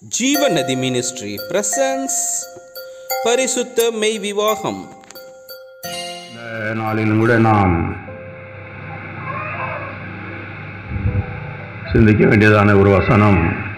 ஜீவநதி ministry presence பரிசுத்த மெய் விவாகம் இந்த நாளிலும் கூட நாம் சிந்திக்க வேண்டியதான ஒரு வசனம்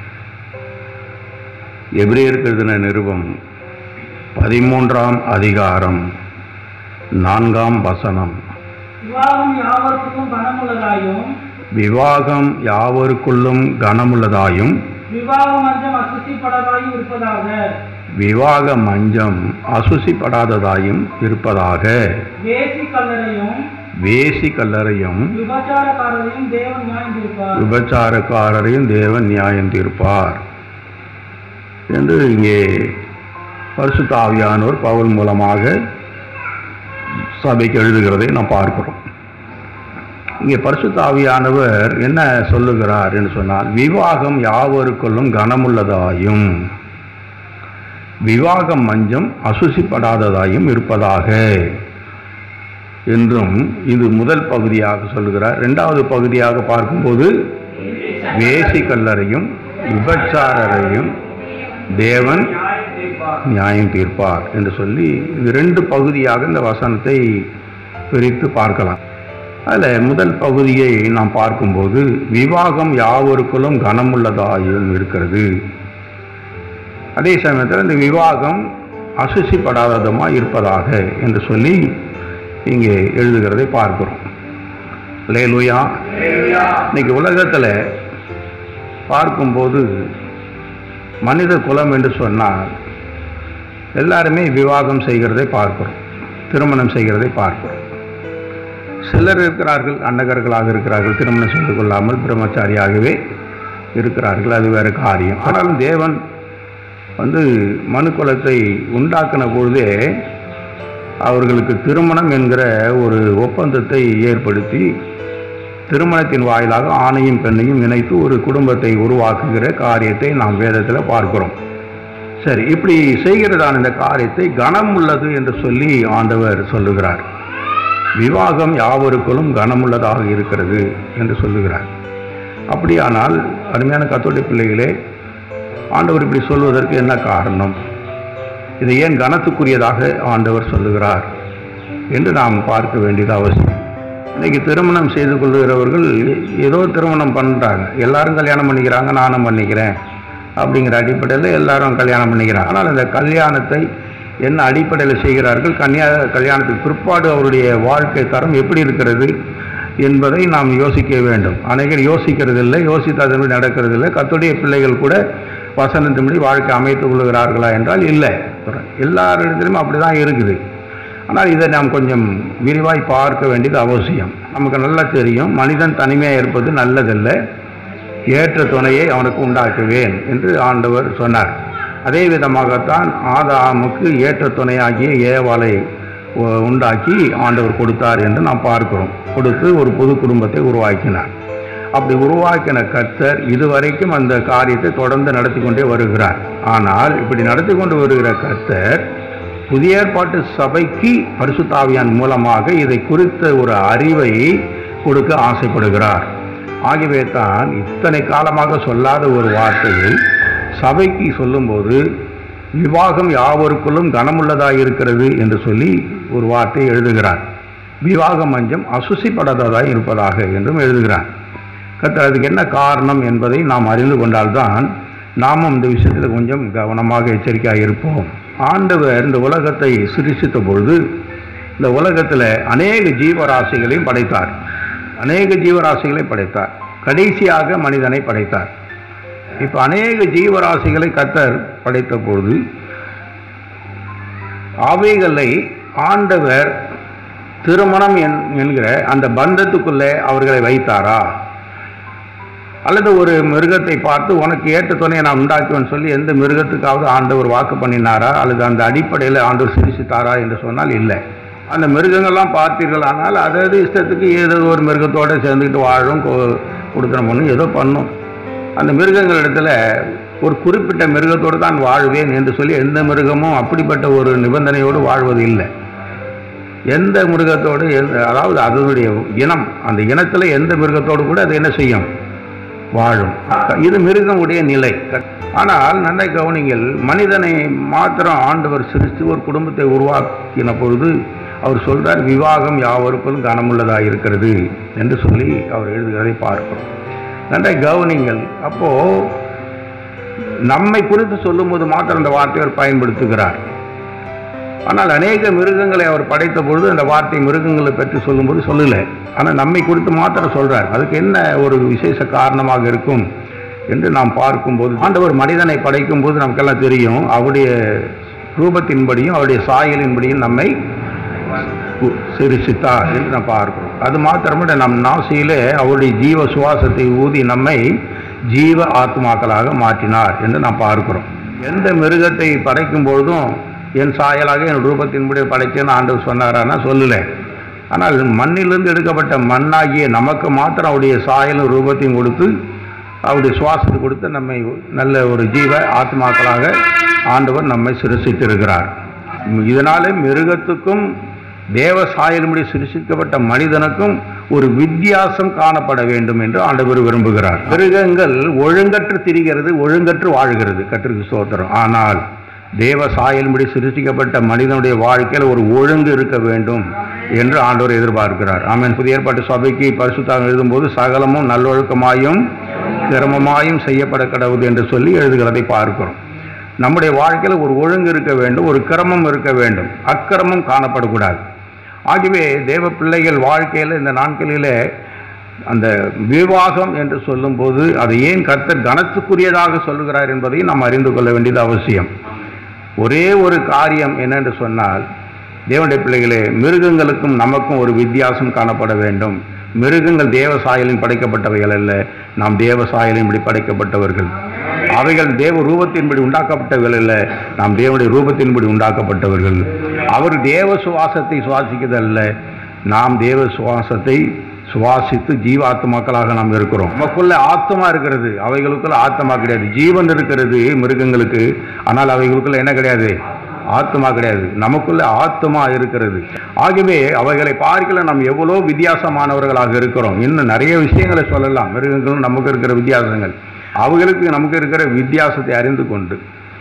எபிரேயருக்கு எழுதின நிருபம் பதிமூன்றாம் அதிகாரம் நான்காம் வசனம் விவாகம் யாவருக்கும் கனமுள்ளதாயும் விவாகம் யாவருக்குள்ளும் கனமுள்ளதாயும் விவாக மஞ்சம் அசுத்திப்படதாயும் இருப்பதாக விவாக மஞ்சம் அசுசிப்படாததாயும் இருப்பதாக வேசி கல்லறையும் வேசி கல்லறையும் விபச்சாரக்காரரையும் தேவன் நியாயந்திருப்பார் விபச்சாரக்காரரையும் தேவன் நியாயம் தீர்ப்பார் என்று இங்கே பரிசுத்த ஆவியானோர் பவுல் மூலமாக சபைக்கு எழுதுகிறதை நாம் பார்க்கிறோம் இங்கே பரிசுத்த ஆவியானவர் என்ன சொல்லுகிறார் என்று சொன்னால் விவாகம் யாவருக்குள்ளும் கனமுள்ளதாயும் விவாகம் மஞ்சம் அசுசிப்படாததாயும் இருப்பதாக என்றும் இது முதல் பகுதியாக சொல்லுகிறார் இரண்டாவது பகுதியாக பார்க்கும்போது வேசி கல்லறையும் விபச்சாரரையும் தேவன் நியாயம் தீர்ப்பார் என்று சொல்லி இது ரெண்டு பகுதியாக இந்த வசனத்தை பிரித்து பார்க்கலாம் அதில் முதல் பகுதியை நாம் பார்க்கும்போது விவாகம் யாவருக்குள்ளும் கனமுள்ளதாயும் இருக்கிறது அதே சமயத்தில் இந்த விவாகம் அசுசிப்படாததுமாக இருப்பதாக என்று சொல்லி இங்கே எழுதுகிறதை பார்க்கிறோம் லேலுயா இன்னைக்கு உலகத்தில் பார்க்கும்போது மனித குலம் என்று சொன்னால் எல்லாருமே விவாகம் செய்கிறதை பார்க்கிறோம் திருமணம் செய்கிறதை பார்க்கிறோம் சிலர் இருக்கிறார்கள் அன்னகர்களாக இருக்கிறார்கள் திருமணம் செய்து கொள்ளாமல் பிரம்மச்சாரியாகவே இருக்கிறார்கள் அது வேறு காரியம் ஆனாலும் தேவன் வந்து மனு குலத்தை உண்டாக்கின பொழுதே அவர்களுக்கு திருமணம் என்கிற ஒரு ஒப்பந்தத்தை ஏற்படுத்தி திருமணத்தின் வாயிலாக ஆணையும் பெண்ணையும் இணைத்து ஒரு குடும்பத்தை உருவாக்குகிற காரியத்தை நாம் வேதத்தில் பார்க்கிறோம் சரி இப்படி செய்கிறதான இந்த காரியத்தை கனம் உள்ளது என்று சொல்லி ஆண்டவர் சொல்லுகிறார் விவாகம் யாவருக்குள்ளும் கனமுள்ளதாக இருக்கிறது என்று சொல்லுகிறார் அப்படியானால் அருமையான கத்தோடைய பிள்ளைகளே ஆண்டவர் இப்படி சொல்வதற்கு என்ன காரணம் இதை ஏன் கனத்துக்குரியதாக ஆண்டவர் சொல்லுகிறார் என்று நாம் பார்க்க வேண்டியது அவசியம் இன்னைக்கு திருமணம் செய்து கொள்கிறவர்கள் ஏதோ திருமணம் பண்ணுறாங்க எல்லாரும் கல்யாணம் பண்ணிக்கிறாங்க நானும் பண்ணிக்கிறேன் அப்படிங்கிற அடிப்படையில் எல்லாரும் கல்யாணம் பண்ணிக்கிறாங்க ஆனால் இந்த கல்யாணத்தை என்ன அடிப்படையில் செய்கிறார்கள் கன்னியா கல்யாணத்துக்கு பிற்பாடு அவருடைய வாழ்க்கை தரம் எப்படி இருக்கிறது என்பதை நாம் யோசிக்க வேண்டும் அநேகர் யோசிக்கிறதில்லை யோசித்து அதன்படி நடக்கிறதில்லை கத்துடைய பிள்ளைகள் கூட வசனத்தின்படி வாழ்க்கை அமைத்துக் கொள்கிறார்களா என்றால் இல்லை எல்லாரிடத்திலும் அப்படி தான் இருக்குது ஆனால் இதை நாம் கொஞ்சம் விரிவாய் பார்க்க வேண்டியது அவசியம் நமக்கு நல்லா தெரியும் மனிதன் தனிமையாக இருப்பது நல்லதல்ல ஏற்ற துணையை அவனுக்கு உண்டாக்குவேன் என்று ஆண்டவர் சொன்னார் அதே விதமாகத்தான் ஆதாமுக்கு ஏற்ற துணையாகிய ஏவாளை உ- உண்டாக்கி ஆண்டவர் கொடுத்தார் என்று நாம் பார்க்கிறோம் கொடுத்து ஒரு புது குடும்பத்தை உருவாக்கினார் அப்படி உருவாக்கின கர்த்தர் இதுவரைக்கும் அந்த காரியத்தை தொடர்ந்து நடத்தி கொண்டே வருகிறார் ஆனால் இப்படி நடத்தி கொண்டு வருகிற கர்த்தர் புதிய ஏற்பாட்டு சபைக்கு பரிசுத்தாவியான் மூலமாக இதை குறித்த ஒரு அறிவை கொடுக்க ஆசைப்படுகிறார் ஆகவே தான் இத்தனை காலமாக சொல்லாத ஒரு வார்த்தையை சபைக்கு சொல்லும்போது விவாகம் யாவருக்குள்ளும் கனமுள்ளதாக இருக்கிறது என்று சொல்லி ஒரு வார்த்தை எழுதுகிறார் விவாக மஞ்சம் அசுசிப்படாததாக இருப்பதாக என்றும் எழுதுகிறார் கர்த்தர் அதுக்கு என்ன காரணம் என்பதை நாம் அறிந்து கொண்டால்தான் நாமும் இந்த விஷயத்தில் கொஞ்சம் கவனமாக எச்சரிக்கையாக இருப்போம் ஆண்டவர் இந்த உலகத்தை சிருஷித்த பொழுது இந்த உலகத்தில் அநேக ஜீவராசிகளையும் படைத்தார் அநேக ஜீவராசிகளை படைத்தார் கடைசியாக மனிதனை படைத்தார் இப்போ அநேக ஜீவராசிகளை கத்தர் படைத்த பொழுது அவைகளை ஆண்டவர் திருமணம் என்- என்கிற அந்த பந்தத்துக்குள்ளே அவர்களை வைத்தாரா அல்லது ஒரு மிருகத்தை பார்த்து உனக்கு ஏற்ற துணையை நான் உண்டாக்குவேன்னு சொல்லி எந்த மிருகத்துக்காவது ஆண்டவர் வாக்கு பண்ணினாரா அல்லது அந்த அடிப்படையில் ஆண்டவர் சிரிச்சித்தாரா என்று சொன்னால் இல்லை அந்த மிருகங்கள்லாம் பார்த்தீர்களானால் அதது இஷ்டத்துக்கு ஏதோ ஒரு மிருகத்தோடு சேர்ந்துக்கிட்டு வாழும் கொ- கொடுத்தனம் பண்ணும் ஏதோ பண்ணும் அந்த மிருகங்களிடத்தில் ஒரு குறிப்பிட்ட மிருகத்தோடு தான் வாழ்வேன் என்று சொல்லி எந்த மிருகமும் அப்படிப்பட்ட ஒரு நிபந்தனையோடு வாழ்வது இல்லை எந்த மிருகத்தோடு எந்த அதாவது அதனுடைய இனம் அந்த இனத்தில் எந்த மிருகத்தோடு கூட அது என்ன செய்யும் வாழும் இது மிருகமுடைய நிலை ஆனால் நன்றை கவனிங்கள் மனிதனை மாத்திரம் ஆண்டவர் சிரித்து ஒரு குடும்பத்தை உருவாக்கின பொழுது அவர் சொல்றார் விவாகம் யாவருக்கும் கனமுள்ளதாக இருக்கிறது என்று சொல்லி அவர் எழுதுகிறதை பார்க்கிறோம் நன்றை கவனிங்கள் அப்போ நம்மை குறித்து சொல்லும்போது மாத்திரம் அந்த வார்த்தையை அவர் பயன்படுத்துகிறார் ஆனால் அநேக மிருகங்களை அவர் படைத்த பொழுது அந்த வார்த்தை மிருகங்களை பற்றி சொல்லும்போது சொல்லலை ஆனால் நம்மை குறித்து மாத்திரம் சொல்றார் அதுக்கு என்ன ஒரு விசேஷ காரணமாக இருக்கும் என்று நாம் பார்க்கும்போது ஆண்டவர் மனிதனை படைக்கும் போது நமக்கெல்லாம் தெரியும் அவருடைய ரூபத்தின்படியும் அவருடைய சாயலின்படியும் நம்மை சிரிசித்தார் என்று நாம் பார்க்கிறோம் அது மாத்திரமில்லை நம் நாசியிலே அவருடைய ஜீவ சுவாசத்தை ஊதி நம்மை ஜீவ ஆத்மாக்களாக மாற்றினார் என்று நாம் பார்க்கிறோம் எந்த மிருகத்தை படைக்கும் பொழுதும் என் சாயலாக என் ரூபத்தின்படி படைச்சேன்னு ஆண்டவர் சொன்னாரான்னா சொல்லலை ஆனால் மண்ணிலிருந்து எடுக்கப்பட்ட மண்ணாகிய நமக்கு மாத்திரம் அவருடைய சாயலும் ரூபத்தையும் கொடுத்து அவருடைய சுவாசத்தை கொடுத்து நம்மை நல்ல ஒரு ஜீவ ஆத்மாக்களாக ஆண்டவர் நம்மை சிருஷித்திருக்கிறார் இதனாலே மிருகத்துக்கும் தேவ சாயலும்படி சிருஷிக்கப்பட்ட மனிதனுக்கும் ஒரு வித்தியாசம் காணப்பட வேண்டும் என்று ஆண்டவர் விரும்புகிறார் மிருகங்கள் ஒழுங்கற்று திரிகிறது ஒழுங்கற்று வாழ்கிறது கத்திற்கு சோத்திரம் ஆனால் தேவ சாயலும்படி சிருஷ்டிக்கப்பட்ட மனிதனுடைய வாழ்க்கையில் ஒரு ஒழுங்கு இருக்க வேண்டும் என்று ஆண்டவர் எதிர்பார்க்கிறார் ஆமென் புதிய ஏற்பாட்டு சபைக்கு பரிசுத்தாக எழுதும்போது சகலமும் நல்லொழுக்கமாயும் சிரமமாயும் செய்யப்பட கடவுது என்று சொல்லி எழுதுகிறதை பார்க்கிறோம் நம்முடைய வாழ்க்கையில் ஒரு ஒழுங்கு இருக்க வேண்டும் ஒரு கிரமம் இருக்க வேண்டும் அக்கிரமம் காணப்படக்கூடாது ஆகவே தேவ பிள்ளைகள் வாழ்க்கையில் இந்த நாட்களிலே அந்த விவாகம் என்று சொல்லும்போது அதை ஏன் கர்த்தர் கனத்துக்குரியதாக சொல்லுகிறார் என்பதையும் நாம் அறிந்து கொள்ள வேண்டியது அவசியம் ஒரே ஒரு காரியம் என்னென்று சொன்னால் தேவனுடைய பிள்ளைகளே மிருகங்களுக்கும் நமக்கும் ஒரு வித்தியாசம் காணப்பட வேண்டும் மிருகங்கள் தேவ சாயலின் படைக்கப்பட்டவைகள் அல்ல நாம் தேவ சாயலின்படி படைக்கப்பட்டவர்கள் அவைகள் தேவ ரூபத்தின்படி உண்டாக்கப்பட்டவர்கள் அல்ல நாம் தேவனுடைய ரூபத்தின்படி உண்டாக்கப்பட்டவர்கள் அவர் தேவ சுவாசத்தை சுவாசிக்கிறதல்ல நாம் தேவ சுவாசத்தை சுவாசித்து ஜீவாத்மாக்களாக நாம் இருக்கிறோம் நமக்குள்ள ஆத்மா இருக்கிறது அவைகளுக்குள்ள ஆத்மா கிடையாது ஜீவன் இருக்கிறது மிருகங்களுக்கு ஆனால் அவைகளுக்குள்ள என்ன கிடையாது ஆத்மா கிடையாது நமக்குள்ள ஆத்மா இருக்கிறது ஆகவே அவைகளை பார்க்கல நாம் எவ்வளோ வித்தியாசமானவர்களாக இருக்கிறோம் இன்னும் நிறைய விஷயங்களை சொல்லலாம் மிருகங்களும் நமக்கு இருக்கிற வித்தியாசங்கள் அவைகளுக்கு நமக்கு இருக்கிற வித்தியாசத்தை அறிந்து கொண்டு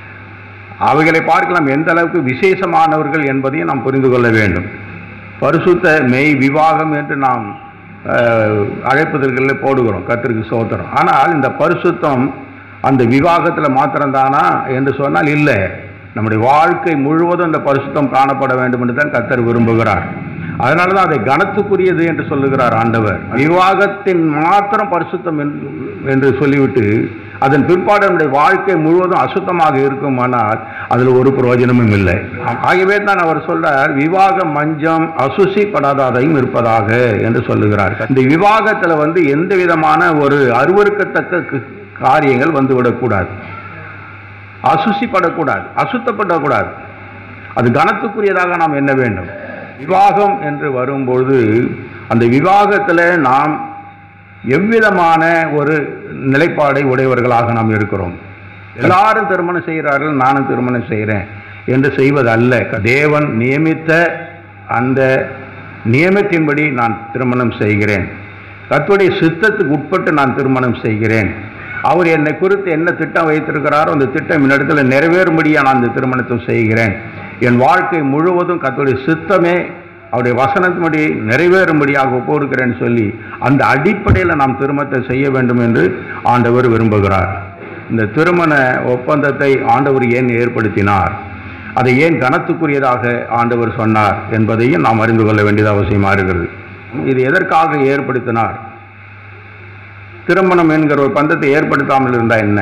அவைகளை பார்க்கலாம் எந்த அளவுக்கு விசேஷமானவர்கள் என்பதையும் நாம் புரிந்து கொள்ள வேண்டும் பரிசுத்த மெய் விவாகம் என்று நாம் அஹ், அழைப்புதல்களில் போடுகிறோம் கத்திற்கு சோத்திரம் ஆனால் இந்த பரிசுத்தம் அந்த விவாகத்தில் மாத்திரம்தானா என்று சொன்னால் இல்லை நம்முடைய வாழ்க்கை முழுவதும் இந்த பரிசுத்தம் காணப்பட வேண்டும் என்று தான் கத்தர் விரும்புகிறார் அதனால தான் அதை கனத்துக்குரியது என்று சொல்லுகிறார் ஆண்டவர் விவாகத்தின் மாத்திரம் பரிசுத்தம் என்று- என்று சொல்லிவிட்டு அதன் பிற்பாடு நம்முடைய வாழ்க்கை முழுவதும் அசுத்தமாக இருக்குமானால் அதில் ஒரு பிரயோஜனமும் இல்லை ஆகவே தான் அவர் சொல்றார் விவாக மஞ்சம் அசுசிப்படாததையும் இருப்பதாக என்று சொல்லுகிறார் இந்த விவாகத்தில் வந்து எந்த விதமான ஒரு அருவருக்கத்தக்க கு- காரியங்கள் வந்துவிடக்கூடாது அசுசிப்படக்கூடாது அசுத்தப்படக்கூடாது அது கனத்துக்குரியதாக நாம் என்ன வேண்டும் விவாகம் என்று வரும்பொழுது அந்த விவாகத்தில் நாம் எவ்விதமான ஒரு நிலைப்பாடை உடையவர்களாக நாம் இருக்கிறோம் எல்லாரும் திருமணம் செய்கிறார்கள் நானும் திருமணம் செய்கிறேன் என்று செய்வதல்ல தேவன் நியமித்த அந்த நியமத்தின்படி நான் திருமணம் செய்கிறேன் கர்த்தருடைய சித்தத்துக்கு உட்பட்டு நான் திருமணம் செய்கிறேன் அவர் என்னை குறித்து என்ன திட்டம் வைத்திருக்கிறாரோ அந்த திட்டம் என்னிடத்தில் நிறைவேறும்படியாக நான் அந்த திருமணத்தை செய்கிறேன் என் வாழ்க்கை முழுவதும் கர்த்தருடைய சித்தமே அவருடைய வசனத்தின்படி நிறைவேறும்படியாக ஒப்புக்கிறேன்னு சொல்லி அந்த அடிப்படையில் நாம் திருமணத்தை செய்ய வேண்டும் என்று ஆண்டவர் விரும்புகிறார் இந்த திருமண ஒப்பந்தத்தை ஆண்டவர் ஏன் ஏற்படுத்தினார் அதை ஏன் கனத்துக்குரியதாக ஆண்டவர் சொன்னார் என்பதையும் நாம் அறிந்து கொள்ள வேண்டியது அவசியமாக இருக்கிறது இது எதற்காக ஏற்படுத்தினார் திருமணம் என்கிற ஒரு பந்தத்தை ஏற்படுத்தாமல் இருந்தால் என்ன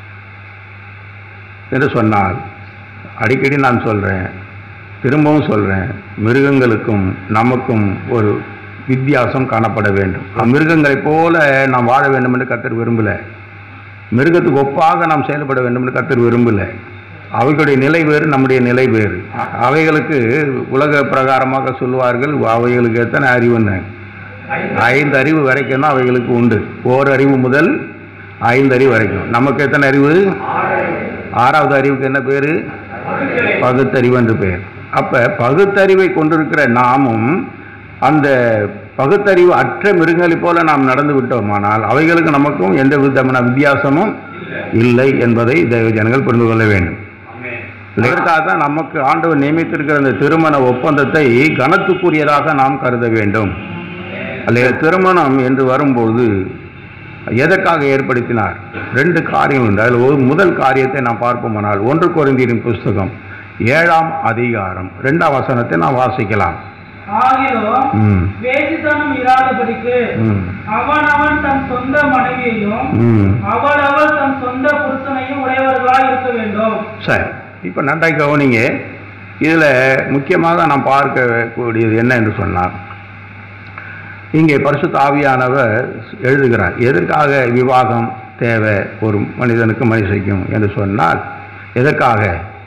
என்று சொன்னால் அடிக்கடி நான் சொல்கிறேன் திரும்பவும் சொல்கிறேன் மிருகங்களுக்கும் நமக்கும் ஒரு வித்தியாசம் காணப்பட வேண்டும் மிருகங்களைப் போல நாம் வாழ வேண்டும் என்று கர்த்தர் விரும்பலை மிருகத்துக்கு ஒப்பாக நாம் செயல்பட வேண்டும் என்று கர்த்தர் விரும்பலை அவைகளுடைய நிலை வேறு நம்முடைய நிலை வேறு அவைகளுக்கு உலக பிரகாரமாக சொல்வார்கள் அவைகளுக்கு எத்தனை அறிவுன்னு ஐந்து அறிவு வரைக்கும் தான் அவைகளுக்கு உண்டு ஓர் அறிவு முதல் ஐந்து அறிவு வரைக்கும் நமக்கு எத்தனை அறிவு ஆறாவது அறிவுக்கு என்ன பேர் பகுத்தறிவு என்று பெயர் அப்ப பகுத்தறிவை கொண்டிருக்கிற நாமும் அந்த பகுத்தறிவு அற்ற மிருகங்களைப் போல நாம் நடந்து விட்டோமானால் அவைகளுக்கு நமக்கும் எந்த விதமான வித்தியாசமும் இல்லை என்பதை தேவ ஜனங்கள் புரிந்து கொள்ள வேண்டும் இதற்காக தான் நமக்கு ஆண்டவர் நியமித்திருக்கிற அந்த திருமண ஒப்பந்தத்தை கனத்துக்குரியதாக நாம் கருத வேண்டும் அல்லது திருமணம் என்று வரும்போது எதற்காக ஏற்படுத்தினார் ரெண்டு காரியம் உண்டு அதில் ஒரு முதல் காரியத்தை நாம் பார்ப்போமானால் ஒன்று குறைந்தீரின் புஸ்தகம் ஏழாம் அதிகாரம் ரெண்டாம் வசனத்தை நாம் வாசிக்கலாம் ஆகிலும் ம் வேசித்தனம் இராதபடிக்கு ம் அவனவன் தன் சொந்த மனைவியையும் ம் அவளவள் தன் சொந்த புருஷனையும் உடையவர்களாய் இருக்க வேண்டும் சரி இப்போ நன்றாக கவனிங்க இதில் முக்கியமாக நாம் பார்க்கக்கூடியது என்ன என்று சொன்னார் இங்கே பரிசுத்த ஆவியானவர் எழுதுகிறார் எதற்காக விவாகம் தேவை ஒரு மனிதனுக்கு மனுஷிக்கும் என்று சொன்னால் எதற்காக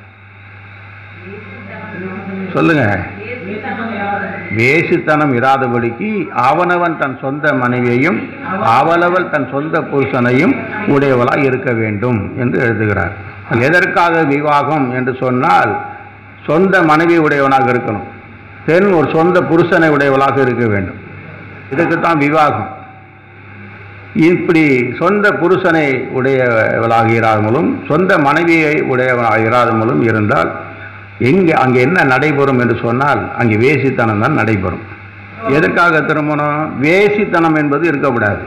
சொல்லுங்க வேசித்தனம் இராதபடிக்கு அவனவன் தன் சொந்த மனைவியையும் அவளவள் தன் சொந்த புருஷனையும் உடையவளாய் இருக்க வேண்டும் என்று எழுதுகிறார் எதற்காக விவாகம் என்று சொன்னால் சொந்த மனைவி உடையவனாக இருக்கணும் பெண் ஒரு சொந்த புருஷனை உடையவளாக இருக்க வேண்டும் இதுக்குத்தான் விவாகம் இப்படி சொந்த புருஷனை உடையவளாக இராதமலும் சொந்த மனைவியை உடையவனாக இராதமலும் இருந்தால் எங்கே அங்கே என்ன நடைபெறும் என்று சொன்னால் அங்கே வேசித்தனம் தான் நடைபெறும் எதற்காக திருமணம் வேசித்தனம் என்பது இருக்கக்கூடாது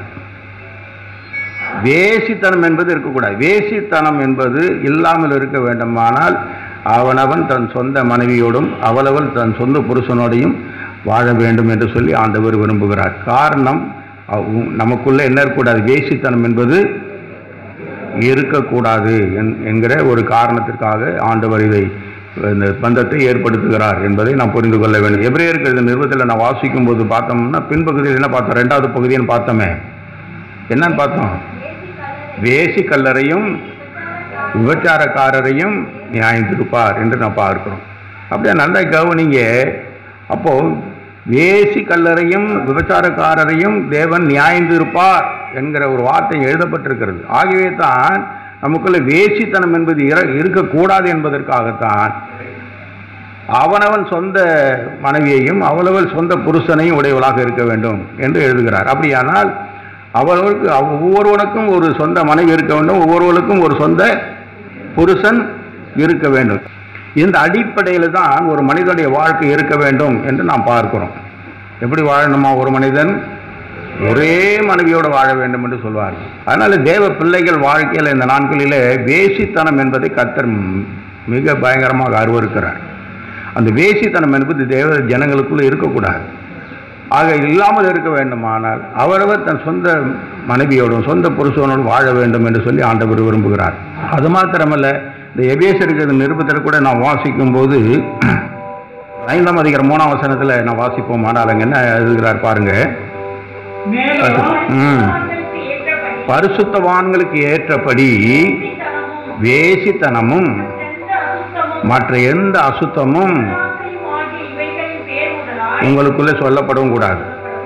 வேசித்தனம் என்பது இருக்கக்கூடாது வேசித்தனம் என்பது இல்லாமல் இருக்க வேண்டுமானால் அவனவன் தன் சொந்த மனைவியோடும் அவளவள் தன் சொந்த புருஷனோடையும் வாழ வேண்டும் என்று சொல்லி ஆண்டவர் விரும்புகிறார் காரணம் அவ்- நமக்குள்ள என்ன இருக்கக்கூடாது வேசித்தனம் என்பது இருக்கக்கூடாது என்- என்கிற ஒரு காரணத்திற்காக ஆண்டவர் இதை இந்த பந்தத்தை ஏற்படுத்துகிறார் என்பதை நாம் புரிந்து கொள்ள வேண்டும் எபிரேயருக்கு இந்த நிறுவத்தில் நான் வாசிக்கும் போது பார்த்தோம்னா பின்பகுதியில் என்ன பார்த்தோம் ரெண்டாவது பகுதின்னு பார்த்தோமே என்னன்னு பார்த்தோம் வேசி கல்லறையும் விபச்சாரக்காரரையும் நியாயம் திருப்பார் என்று நான் பார்க்கிறோம் அப்படியே நல்லா கவனிங்க அப்போ வேசி கல்லறையும் விபச்சாரக்காரரையும் தேவன் நியாயம் திருப்பார் என்கிற ஒரு வார்த்தை எழுதப்பட்டிருக்கிறது ஆகவே தான் நமக்குள்ள வேசித்தனம் என்பது இர- இருக்கக்கூடாது என்பதற்காகத்தான் அவனவன் சொந்த மனைவியையும் அவளவள் சொந்த புருஷனையும் உடையவளாக இருக்க வேண்டும் என்று எழுதுகிறார் அப்படியானால் அவர்களுக்கு அவ்- ஒவ்வொருவனுக்கும் ஒரு சொந்த மனைவி இருக்க வேண்டும் ஒவ்வொருவருக்கும் ஒரு சொந்த புருஷன் இருக்க வேண்டும் இந்த அடிப்படையில் தான் ஒரு மனிதனுடைய வாழ்க்கை இருக்க வேண்டும் என்று நாம் பார்க்கிறோம் எப்படி வாழணுமா ஒரு மனிதன் ஒரே மனைவியோடு வாழ வேண்டும் என்று சொல்வார்கள் அதனால தேவ பிள்ளைகள் வாழ்க்கையில் இந்த நாட்களிலே வேசித்தனம் என்பதை கத்தர் மிக பயங்கரமாக அருவருக்கிறார் அந்த வேசித்தனம் என்பது தேவ ஜனங்களுக்குள்ள இருக்கக்கூடாது ஆக இல்லாமல் இருக்க வேண்டுமானால் அவரவர் தன் சொந்த மனைவியோடும் சொந்த புருஷனோடும் வாழ வேண்டும் என்று சொல்லி ஆண்டவர் விரும்புகிறார் அது மாத்திரமல்ல இந்த எபேசருக்கு நிருபத்தில் கூட நான் வாசிக்கும் போது ஐந்தாம் அதிகாரம் மூணாம் வசனத்தில் நான் வாசிப்போம் ஆனால் அங்கே என்ன எழுதுகிறார் பாருங்க மேலும் ம். அவர்களுக்கு ஏற்றபடி பரிசுத்தவான்களுக்கு ஏற்றபடி வேசித்தனமும், வேசித்தனமும் எந்த அசுத்தமும், மற்ற எந்த அசுத்தமும் பொறாமையும் ஆகிய இவைகளின் பேர் முதலாய் உங்களுக்குள்ளே சொல்லப்படவும் கூடாது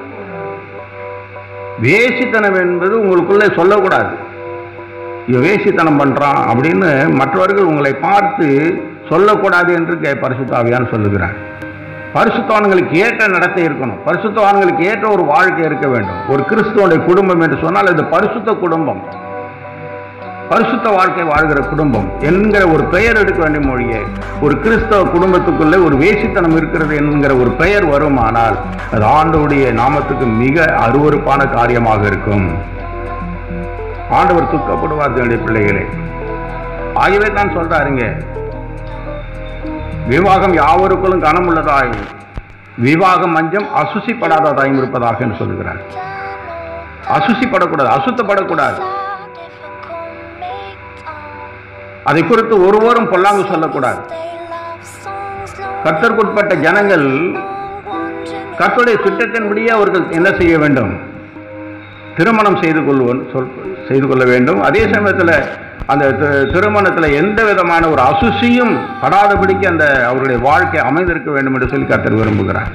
வேசித்தனம் என்பது உங்களுக்குள்ளே சொல்லக்கூடாது இவன் வேசித்தனம் பண்ணுறான் அப்படின்னு மற்றவர்கள் உங்களை பார்த்து சொல்லக்கூடாது என்று கே பரிசுத்தாவியான் சொல்லுகிறார் பரிசுத்தவான்களுக்கு ஏற்ற நடத்தை இருக்கணும் பரிசுத்தவான்களுக்கு ஏற்ற ஒரு வாழ்க்கை இருக்க வேண்டும் ஒரு கிறிஸ்துவனுடைய குடும்பம் என்று சொன்னால் அது பரிசுத்த குடும்பம் பரிசுத்த வாழ்க்கை வாழ்கிற குடும்பம் என்கிற ஒரு பெயர் எடுக்க வேண்டிய மொழியே ஒரு கிறிஸ்தவ குடும்பத்துக்குள்ளே ஒரு வேசித்தனம் இருக்கிறது என்கிற ஒரு பெயர் வருமானால் அது ஆண்டவருடைய நாமத்துக்கு மிக அருவருப்பான காரியமாக இருக்கும் ஆண்டவர் துக்கப்படுவார் தன்னுடைய பிள்ளைகளே ஆகவே தான் சொல்றாருங்க விவாகம் யாவருக்குள்ளும் கனமுள்ளதாயும் விவாகம் மஞ்சம் அசுசிப்படாததாயும் இருப்பதாக என்று சொல்லுகிறார் அசுசிப்படக்கூடாது அசுத்தப்படக்கூடாது அதை குறித்து ஒருவரும் பொல்லாங்கு சொல்லக்கூடாது கர்த்தருக்குட்பட்ட ஜனங்கள் கர்த்தருடைய திட்டத்தின்படியே அவர்கள் என்ன செய்ய வேண்டும் திருமணம் செய்து கொள்வோம் சொல் செய்து கொள்ள வேண்டும் அதே சமயத்தில் அந்த தி- திருமணத்தில் எந்த விதமான ஒரு அசுசியும் படாதபடிக்கு அந்த அவருடைய வாழ்க்கை அமைந்திருக்க வேண்டும் என்று சொல்லி கர்த்தர் விரும்புகிறார்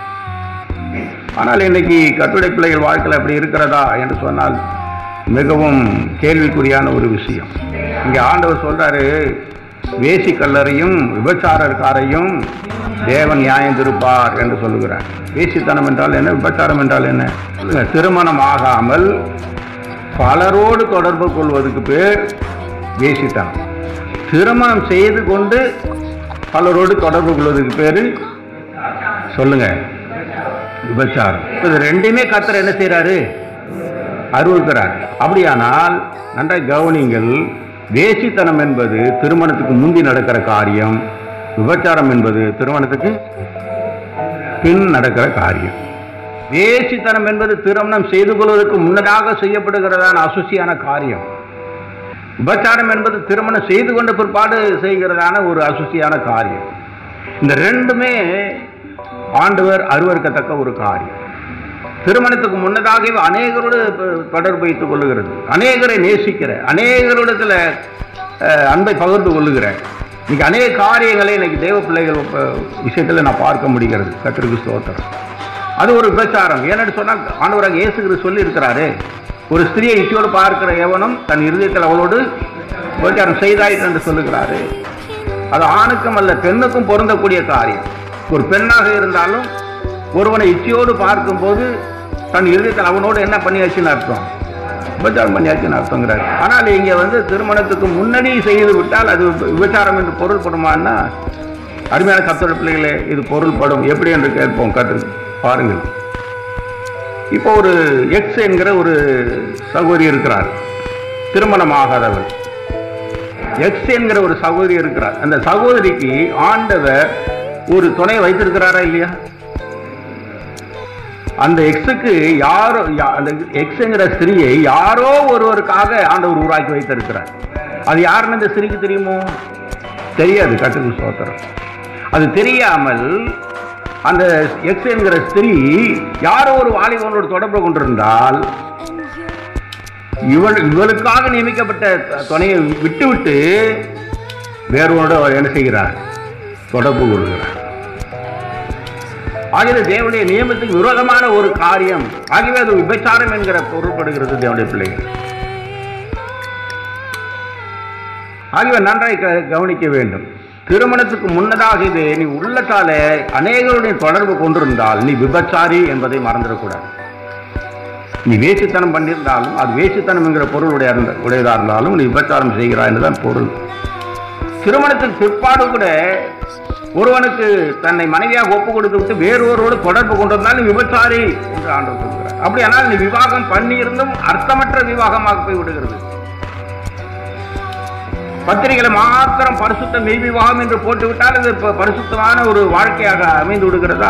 ஆனால் இன்னைக்கு கட்டுரை பிள்ளைகள் வாழ்க்கையில் அப்படி இருக்கிறதா என்று சொன்னால் மிகவும் கேள்விக்குறியான ஒரு விஷயம் இங்கே ஆண்டவர் சொல்றாரு வேசி கல்லறையும் விபச்சாரக்காரையும் தேவன் நியாயம் திருப்பார் என்று சொல்லுகிறார் வேசித்தனம் என்றால் என்ன விபச்சாரம் என்றால் என்ன சொல்லுங்க. திருமணம் ஆகாமல் பலரோடு தொடர்பு கொள்வதற்கு பேர் வேசித்தனம் திருமணம் செய்து கொண்டு பலரோடு தொடர்பு கொள்வதற்கு பேர் சொல்லுங்க விபச்சாரம் இது ரெண்டுமே கத்தர் என்ன செய்றாரு அருள்கிறார் அப்படியானால் நன்றாய் கவனிங்கள் வேசித்தனம் என்பது திருமணத்துக்கு முந்தி நடக்கிற காரியம் விபச்சாரம் என்பது திருமணத்துக்கு பின் நடக்கிற காரியம் வேசித்தனம் என்பது திருமணம் செய்து கொள்வதற்கு முன்னதாக செய்யப்படுகிறதான அசுசியான காரியம் விபச்சாரம் என்பது திருமணம் செய்து கொண்ட பிற்பாடு செய்கிறதான ஒரு அசுசியான காரியம் இந்த ரெண்டுமே ஆண்டவர் அருவருக்கத்தக்க ஒரு காரியம் திருமணத்துக்கு முன்னதாகவே அநேகரோடு ப- தொடர்பு வைத்துக் கொள்ளுகிறது அநேகரை நேசிக்கிற அநேகரிடத்துல அஹ், அன்பை பகிர்ந்து கொள்ளுகிற இன்னைக்கு அநேக காரியங்களை இன்னைக்கு தேவ பிள்ளைகள் ப- விஷயத்துல நான் பார்க்க முடிகிறது கத்திரிக்கு ஸ்தோத்திரம் அது ஒரு விபச்சாரம் ஏன்னு சொன்னால் ஆண்டவராக இயேசு கிறிஸ்து சொல்லி இருக்கிறாரு ஒரு ஸ்திரியை இச்சையோடு பார்க்கிற எவனும் தன் இருதயத்தில் அவளோடு விபச்சாரம் செய்தாயிற்று என்று சொல்லுகிறாரு அது ஆணுக்கும் அல்ல பெண்ணுக்கும் பொருந்தக்கூடிய காரியம் ஒரு பெண்ணாக இருந்தாலும் ஒருவனை இச்சையோடு பார்க்கும்போது தன் இருதயத்தில் அவனோடு என்ன பண்ணியாச்சுன்னு அர்த்தம் விபச்சாரம் பண்ணியாச்சுன்னு அர்த்தங்கிறார் ஆனால் இங்கே வந்து திருமணத்துக்கு முன்னாடி செய்து விட்டால் அது விப- விபச்சாரம் என்று பொருள்படுமான்னா அருமையான கத்தோட பிள்ளைகளே இது பொருள்படும் எப்படி என்று கேட்போம் கற்று பாருங்கள் இப்போ ஒரு எக்ஸ் என்கிற ஒரு சகோதரி இருக்கிறார் திருமணம் ஆகாதவர் எக்ஸ் என்கிற ஒரு சகோதரி இருக்கிறார் அந்த சகோதரிக்கு ஆண்டவர் ஒரு துணை வைத்திருக்கிறாரா இல்லையா அந்த எக்ஸுக்கு யாரோ யா- அந்த எக்ஸ்ங்கிற ஸ்திரியை யாரோ ஒருவருக்காக ஆண்டவர் உருவாக்கி வைத்திருக்கிறார் அது யாருன்னு அந்த ஸ்திரிக்கு தெரியுமோ தெரியாது கட்டுக்கு சோத்திரம் அது தெரியாமல் அந்த எக்ஸ் என்கிற ஸ்திரீ யாரோ ஒரு வாலிபனோடு தொடர்பு கொண்டிருந்தால் இவள் இவளுக்காக நியமிக்கப்பட்ட த- துணையை விட்டுவிட்டு வேறொருவரோட அவர் என்ன செய்கிறார் தொடர்பு கொள்கிறார் ஆகிய தேவனுடைய நியமத்துக்கு விரோதமான ஒரு காரியம் ஆகியவே அது விபச்சாரம் என்கிற பொருள்படுகிறது தேவனுடைய பிள்ளைகள் ஆகியவை நன்றாய் க- கவனிக்க வேண்டும் திருமணத்துக்கு முன்னதாகவே நீ உள்ளத்தால அநேகருடைய தொடர்பு கொண்டிருந்தால் நீ விபச்சாரி என்பதை மறந்துடக்கூடாது நீ வேசித்தனம் பண்ணியிருந்தாலும் அது வேசித்தனம் என்கிற பொருள் உடைய உடையதா இருந்தாலும் நீ விபச்சாரம் செய்கிறாய் என்றுதான் பொருள் திருமணத்துக்கு பிற்பாடு கூட ஒருவனுக்கு தன்னை மனைவியாக ஒப்பு கொடுத்து விட்டு வேறொருவரோடு தொடர்பு கொண்டிருந்தால் நீ விபச்சாரி என்று ஆண்டவர் சொல்கிறார் அப்படியானால் நீ விவாகம் பண்ணியிருந்தும் அர்த்தமற்ற விவாகமாக போய் விடுகிறது பத்திரிகைகளை மாத்திரம் பரிசுத்த மெய் விவாகம் என்று போட்டு விட்டால் அது ப- பரிசுத்தமான ஒரு வாழ்க்கையாக அமைந்து விடுகிறதா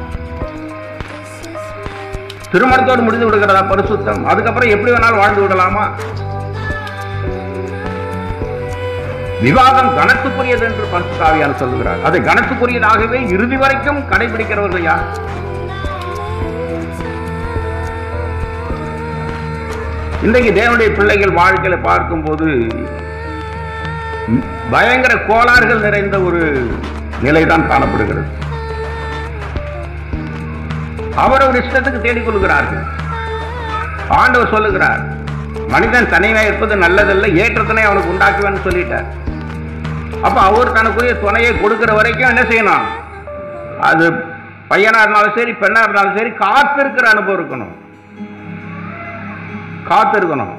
திருமணத்தோடு முடிந்து விடுகிறதா பரிசுத்தம் அதுக்கப்புறம் எப்படி வேணாலும் வாழ்ந்து விடலாமா விவாதம் கனத்துக்குரியது என்று பரிசுத்தாவியார் சொல்லுகிறார் அதை கனத்துக்குரியதாகவே இறுதி வரைக்கும் கடைபிடிக்கிறவர்கள் யார் இன்றைக்கு தேவனுடைய பிள்ளைகள் வாழ்க்கையில பார்க்கும்போது பயங்கர கோளாறுகள் நிறைந்த ஒரு நிலைதான் காணப்படுகிறது அவரவர் இஷ்டத்துக்கு தேடிக்கொள்கிறார்கள் ஆண்டவர் சொல்லுகிறார் மனிதன் தனிமையா இருப்பது நல்லதல்ல ஏற்றத்தினை அவனுக்கு உண்டாக்குவேன்னு சொல்லிட்டார் அப்ப அவர் தனக்குரிய துணையை கொடுக்கிற வரைக்கும் என்ன செய்யணும் அது பையனா இருந்தாலும் சரி பெண்ணா இருந்தாலும் சரி காத்திருக்கிற அனுபவம் இருக்கணும் காத்திருக்கணும்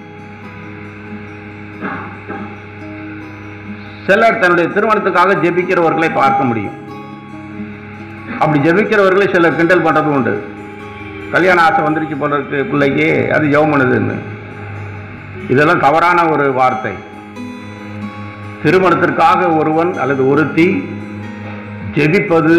சிலர் தன்னுடைய திருமணத்துக்காக ஜெபிக்கிறவர்களை பார்க்க முடியும் அப்படி ஜெபிக்கிறவர்களை சிலர் கிண்டல் பண்றது உண்டு கல்யாண ஆசை வந்துருச்சு போல இருக்கு பிள்ளைக்கு அது ஜெபம் பண்ணுதுன்னு இதெல்லாம் தவறான ஒரு வார்த்தை திருமணத்திற்காக ஒருவன் அல்லது ஒருத்தி ஜெபிப்பது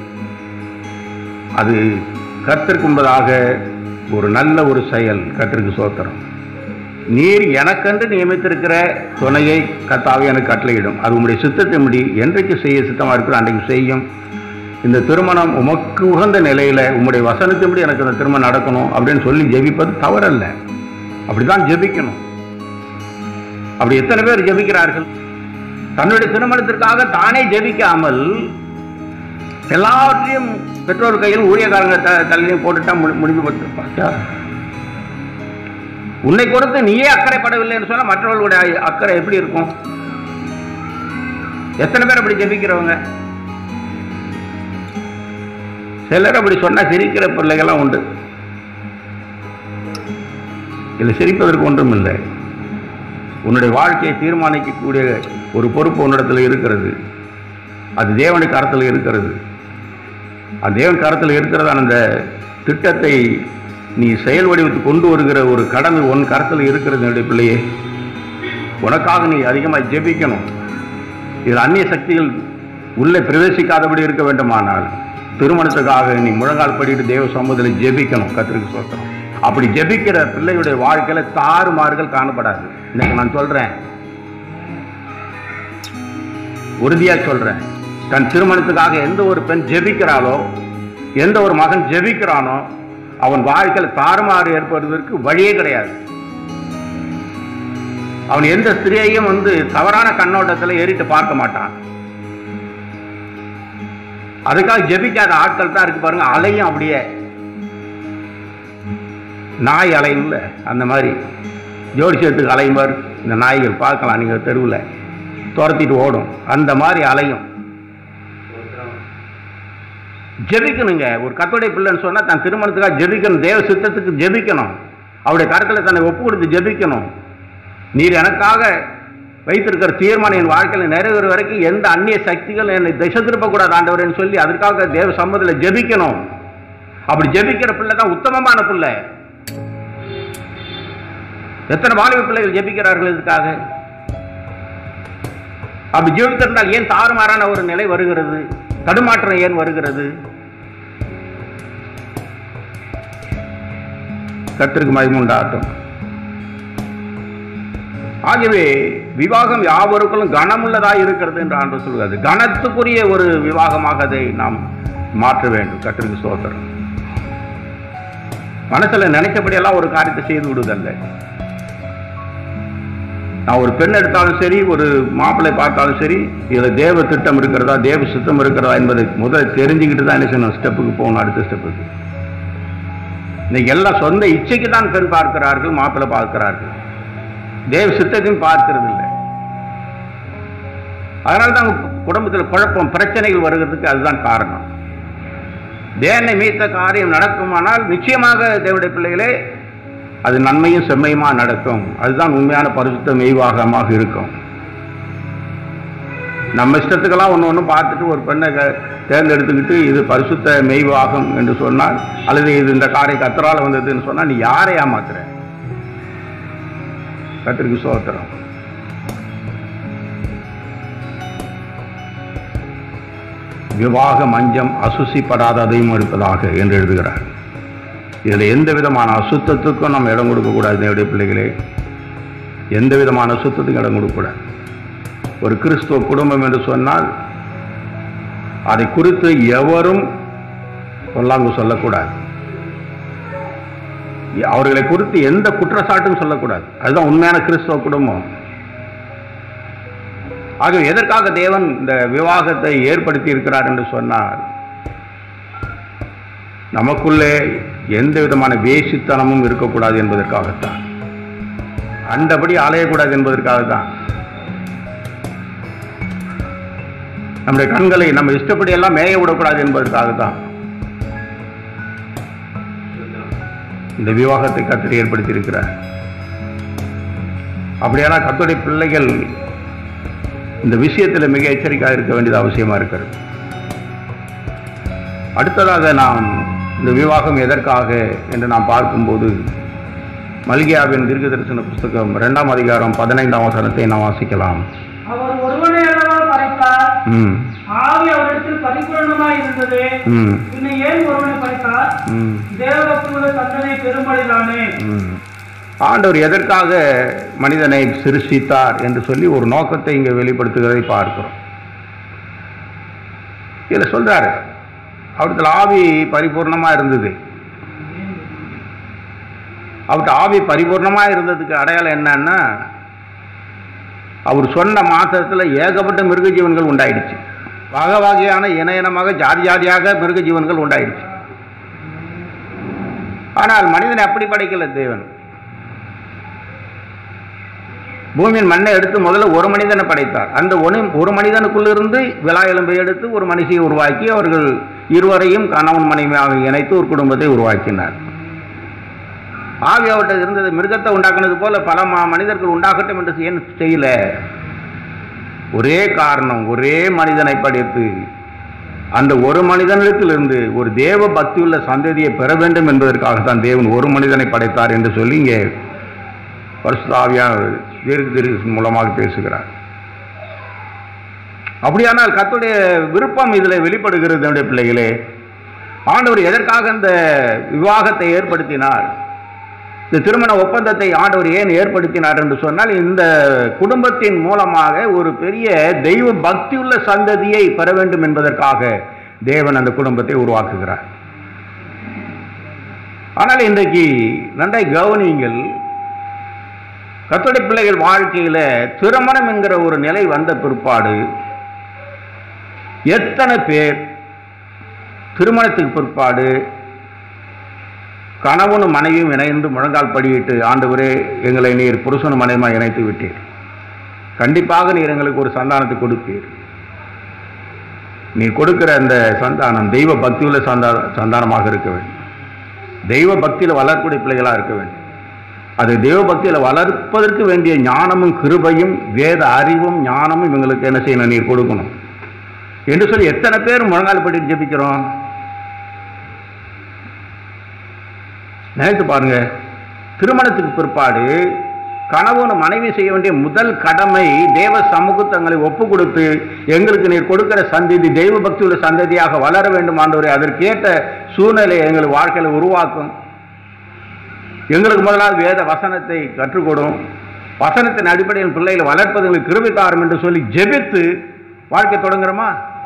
அது கத்திற்கும்பதாக ஒரு நல்ல ஒரு செயல் கத்திற்கு சோத்திரம் நீர் எனக்கென்று நியமித்திருக்கிற துணையை கத்தாவே எனக்கு கட்டளையிடும் அது உம்முடைய சித்தத்தின்படி என்றைக்கு செய்ய சித்தமாக இருக்கிற அன்றைக்கு செய்யும் இந்த திருமணம் உமக்கு உகந்த நிலையில உம்முடைய வசனத்தின்படி எனக்கு இந்த திருமணம் நடக்கணும் அப்படின்னு சொல்லி ஜெபிப்பது தவறல்ல அப்படிதான் ஜெபிக்கணும் அப்படி எத்தனை பேர் ஜெபிக்கிறார்கள் தன்னுடைய திருமணத்திற்காக தானே ஜெபிக்காமல் எல்லாவற்றையும் பெற்றோர் கையில் ஊழியக்காரங்க த- தலையிலையும் போட்டுட்டா முடி- முடிஞ்சு போச்சு பாத்தியா? உன்னை கொடுத்து நீயே அக்கறைப்படவில்லை என்று சொன்னா மற்றவர்களுடைய அக்கறை எப்படி இருக்கும் எத்தனை பேர் அப்படி ஜெபிக்கிறவங்க சிலர் அப்படி சொன்னா சிரிக்கிற பிள்ளைகள்லாம் உண்டு இதில் சிரிப்பதற்கு ஒன்றும் இல்லை உன்னுடைய வாழ்க்கையை தீர்மானிக்கக்கூடிய ஒரு பொறுப்பு உன்னிடத்தில் இருக்கிறது அது தேவனுக்கு கரத்தில் இருக்கிறது அந்த தேவன் கரத்தில் இருக்கிறதான அந்த திட்டத்தை நீ செயல் வடிவத்துக்கு கொண்டு வருகிற ஒரு கடமை உன் கரத்தில் இருக்கிறது என்னுடைய பிள்ளையே உனக்காக நீ அதிகமாக ஜெபிக்கணும் இதில் அந்நிய சக்திகள் உள்ளே பிரவேசிக்காதபடி இருக்க வேண்டுமானால் திருமணத்துக்காக நீ முழங்கால் படிட்டு தேவ சமூகத்தில் ஜெபிக்கணும் கத்திரிக்கு சொல்கிறோம் அப்படி ஜெபிக்கிற பிள்ளையுடைய வாழ்க்கையில தாறுமாறுகள் காணப்படாது இன்னைக்கு நான் சொல்றேன் உறுதியா சொல்றேன் தன் திருமணத்துக்காக எந்த ஒரு பெண் ஜெபிக்கிறாளோ எந்த ஒரு மகன் ஜெபிக்கிறானோ அவன் வாழ்க்கையில தாறுமாறு ஏற்படுவதற்கு வழியே கிடையாது அவன் எந்த ஸ்திரியையும் வந்து தவறான கண்ணோட்டத்தில் ஏறிட்டு பார்க்க மாட்டான் அதுக்காக ஜெபிக்காத ஆட்கள் தான் இருக்கு பாருங்க அலையும் அப்படியே நாய் அலையும்ல அந்த மாதிரி ஜோடிஷத்துக்கு அலையும் பாரு இந்த நாய்கள் பார்க்கலாம் நீங்கள் தெருவில் துரத்திட்டு ஓடும் அந்த மாதிரி அலையும் ஜெபிக்கணுங்க ஒரு கத்தோடைய பிள்ளைன்னு சொன்னால் தன் திருமணத்துக்காக ஜெபிக்கணும் தேவ சித்தத்துக்கு ஜெபிக்கணும் அவருடைய கருத்தில் தன்னை ஒப்பு கொடுத்து ஜெபிக்கணும் நீர் எனக்காக வைத்திருக்கிற தீர்மானம் என் வாழ்க்கையில் நிறைவேற வரைக்கும் எந்த அந்நிய சக்திகள் என்னை திசை திருப்பக்கூடாது ஆண்டவரேன்னு சொல்லி அதற்காக தேவ சம்மதியில் ஜெபிக்கணும் அப்படி ஜெபிக்கிற பிள்ளை தான் உத்தமமான பிள்ளை எத்தனை வாலிப பிள்ளைகள் ஜெபிக்கிறார்கள் இதுக்காக அப்படி ஜெபித்திருந்தால் ஏன் தாறுமாறான ஒரு நிலை வருகிறது தடுமாற்றம் ஏன் வருகிறது கத்திற்கு மயமுண்டாட்டும் ஆகவே விவாகம் யாவருக்கும் கனமுள்ளதா இருக்கிறது என்று ஆண்டு சொல்கிறது கனத்துக்குரிய ஒரு விவாகமாக அதை நாம் மாற்ற வேண்டும் கத்திற்கு சோதரம் மனசுல நினைச்சபடியெல்லாம் ஒரு காரியத்தை செய்து விடுவதல்ல நான் ஒரு பெண் எடுத்தாலும் சரி ஒரு மாப்பிள்ளை பார்த்தாலும் சரி இதில் தேவ திட்டம் இருக்கிறதா தேவ சித்தம் இருக்கிறதா என்பதை முதல்ல தெரிஞ்சுக்கிட்டு தான் என்ன செய்யணும் ஸ்டெப்புக்கு போகணும் அடுத்த ஸ்டெப்புக்கு இன்னைக்கு எல்லாம் சொந்த இச்சைக்கு தான் பெண் பார்க்கிறார்கள் மாப்பிள்ளை பார்க்கிறார்கள் தேவ சித்தத்தையும் பார்க்கிறது இல்லை அதனால தான் குடும்பத்தில் குழப்பம் பிரச்சனைகள் வருகிறதுக்கு அதுதான் காரணம் தேவனை மீத்த காரியம் நடக்குமானால் நிச்சயமாக தேவடைய பிள்ளைகளே அது நன்மையும் செம்மையுமா நடக்கும் அதுதான் உண்மையான பரிசுத்த மெய்வாகமாக இருக்கும் நம்ம இஷ்டத்துக்கெல்லாம் ஒன்று ஒன்று பார்த்துட்டு ஒரு பெண்ணை க- தேர்ந்தெடுத்துக்கிட்டு இது பரிசுத்த மெய்வாகம் என்று சொன்னால் அல்லது இது இந்த காரை கத்தரால் வந்ததுன்னு சொன்னால் நீ யாரை ஏமாத்துற கத்திரிக்கு சோத்திரம் விவாக மஞ்சம் அசுசிப்படாததையும் எடுப்பதாக என்று எழுதுகிறார் இதில் எந்த விதமான அசுத்தத்துக்கும் நம்ம இடம் கொடுக்கக்கூடாது என்னுடைய பிள்ளைகளே எந்த விதமான அசுத்தத்துக்கும் இடம் கொடுக்கக்கூடாது ஒரு கிறிஸ்துவ குடும்பம் என்று சொன்னால் அதை குறித்து எவரும் சொல்லாங்கு சொல்லக்கூடாது அவர்களை குறித்து எந்த குற்றச்சாட்டும் சொல்லக்கூடாது அதுதான் உண்மையான கிறிஸ்துவ குடும்பம் ஆகவே எதற்காக தேவன் இந்த விவாகத்தை ஏற்படுத்தி இருக்கிறார் என்று சொன்னார் நமக்குள்ளே எந்த விதமான வேசித்தனமும் இருக்கக்கூடாது என்பதற்காகத்தான் அண்டபடி அலையக்கூடாது என்பதற்காகத்தான் நம்முடைய கண்களை நம்ம இஷ்டப்படி எல்லாம் மேய விடக்கூடாது என்பதற்காகத்தான் இந்த விவாகத்தை கத்தரி ஏற்படுத்தி இருக்கிறார் அப்படியானால் கத்துடைய பிள்ளைகள் இந்த விஷயத்தில் மிக எச்சரிக்கையாக இருக்க வேண்டியது அவசியமா இருக்கிறது அடுத்ததாக நாம் இந்த விவாகம் எதற்காக என்று நாம் பார்க்கும்போது மல்கியாவின் தீர்க்க தரிசன புஸ்தகம் இரண்டாம் அதிகாரம் பதினைந்தாம் வசனத்தை நாம் வாசிக்கலாம் அவர் ஒருவனை அல்லவா படைத்தார் ம் ஆவி அவரிடத்தில் பரிபூரணமாய் இருந்தது ம் பின்ன ஏன் ஒருவனை படைத்தார் ம் தேவபக்தியுள்ள தண்டனை பெருமடிதானே ம். ஆண்டவர் எதற்காக மனிதனை சிருஷ்டித்தார் என்று சொல்லி ஒரு நோக்கத்தை இங்கே வெளிப்படுத்துகிறதை பார்க்கிறோம் இதில் சொல்றாரு அவருக்கு ஆவி பரிபூர்ணமா இருந்தது அவருக்கு ஆவி பரிபூர்ணமா இருந்ததுக்கு அடையாளம் என்னன்னா அவர் சொன்ன மாசத்துல ஏகப்பட்ட மிருக ஜீவன்கள் உண்டாயிடுச்சு வகை வகையான இன இனமாக ஜாதி ஜாதியாக மிருக ஜீவன்கள் உண்டாயிடுச்சு ஆனால் மனிதனை அப்படி படைக்கல தேவன் பூமியின் மண்ணை எடுத்து முதல்ல ஒரு மனிதனை படைத்தார் அந்த ஒனி ஒரு மனிதனுக்குள்ளிருந்து விழா எலும்பை எடுத்து ஒரு மனுஷியை உருவாக்கி அவர்கள் இருவரையும் கணவன் மனைவியாக இணைத்து ஒரு குடும்பத்தை உருவாக்கினார் ஆவி அவர்கிட்ட இருந்தது மிருகத்தை உண்டாக்குனது போல பல ம- மனிதர்கள் உண்டாகட்டும் என்று ஏன் செய்யல ஒரே காரணம் ஒரே மனிதனை படைத்து அந்த ஒரு மனிதனிடத்திலிருந்து ஒரு தேவ பக்தியுள்ள சந்ததியை பெற வேண்டும் என்பதற்காகத்தான் தேவன் ஒரு மனிதனை படைத்தார் என்று சொல்லி இங்கே பரிசுத்தாவியான தீர்க்க தீர்க்க மூலமாக பேசுகிறார் அப்படியானால் கர்த்தருடைய விருப்பம் இதில் வெளிப்படுகிறது என்னுடைய பிள்ளைகளே ஆண்டவர் எதற்காக இந்த விவாகத்தை ஏற்படுத்தினார் இந்த திருமண ஒப்பந்தத்தை ஆண்டவர் ஏன் ஏற்படுத்தினார் என்று சொன்னால் இந்த குடும்பத்தின் மூலமாக ஒரு பெரிய தெய்வ பக்தியுள்ள சந்ததியை பெற வேண்டும் என்பதற்காக தேவன் அந்த குடும்பத்தை உருவாக்குகிறார் ஆனால் இன்றைக்கு நன்றாய் கவனியுங்கள் கத்தோலிக்க பிள்ளைகள் வாழ்க்கையில திருமணம் என்கிற ஒரு நிலை வந்த பிற்பாடு எத்தனை பேர் திருமணத்துக்கு பிற்பாடு கணவனும் மனைவியும் இணைந்து முழங்கால் படியிட்டு ஆண்டவரே எங்களை நீர் புருஷனும் மனைவியுமா இணைத்து விட்டீர் கண்டிப்பாக நீர் எங்களுக்கு ஒரு சந்தானத்தை கொடுப்பீர் நீர் கொடுக்கிற அந்த சந்தானம் தெய்வ பக்தியுள்ள சந்தா சந்தானமாக இருக்க வேண்டும் தெய்வ பக்தியில் வளரக்கூடிய பிள்ளைகளாக இருக்க வேண்டும் அது தெய்வ பக்தியில் வளர்ப்பதற்கு வேண்டிய ஞானமும் கிருபையும் வேத அறிவும் ஞானமும் இவங்களுக்கு என்ன செய்யணும் நீர் கொடுக்கணும் என்று சொல்லி எத்தனை பேர் முழங்கால் படி ஜெபிக்கிறோம் நினைத்து பாருங்க திருமணத்துக்கு பிற்பாடு கணவன் மனைவி செய்ய வேண்டிய முதல் கடமை தேவ சமூகத்தங்களை ஒப்பு கொடுத்து எங்களுக்கு நீர் கொடுக்கிற சந்ததி தெய்வ பக்தி உள்ள சந்ததியாக வளர வேண்டும் ஆண்டவரே அதற்கேற்ற சூழ்நிலையை எங்கள் வாழ்க்கையில் உருவாக்கும் எங்களுக்கு முதலாவது வேத வசனத்தை கற்றுக்கொடும் வசனத்தின் அடிப்படையில் பிள்ளைகளை வளர்ப்பது எங்களுக்கு கிருபித்தாரும் என்று சொல்லி ஜெபித்து வாழ்க்கை தொடங்குறோமா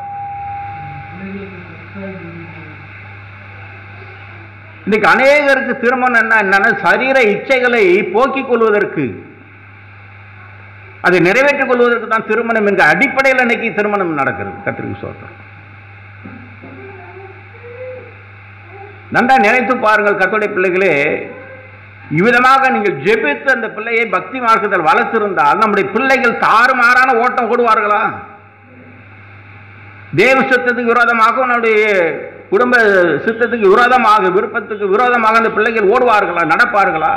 இன்னைக்கு அநேகருக்கு திருமணம் என்ன என்னன்னா சரீர இச்சைகளை போக்கிக் கொள்வதற்கு அதை நிறைவேற்றிக் கொள்வதற்கு தான் திருமணம் என்கிற அடிப்படையில் இன்னைக்கு திருமணம் நடக்கிறது கத்திரிக்கு சோத்திரம் நன்றா நினைத்து பாருங்கள் கத்தோடைய பிள்ளைகளே இவ்விதமாக நீங்கள் ஜெபித்து அந்த பிள்ளையை பக்தி மார்க்கத்தில் வளர்த்திருந்தால் நம்முடைய பிள்ளைகள் தாறுமாறான ஓட்டம் ஓடுவார்களா தேவ சித்தத்துக்கு விரோதமாக நம்முடைய குடும்ப சித்தத்துக்கு விரோதமாக விருப்பத்துக்கு விரோதமாக அந்த பிள்ளைகள் ஓடுவார்களா நடப்பார்களா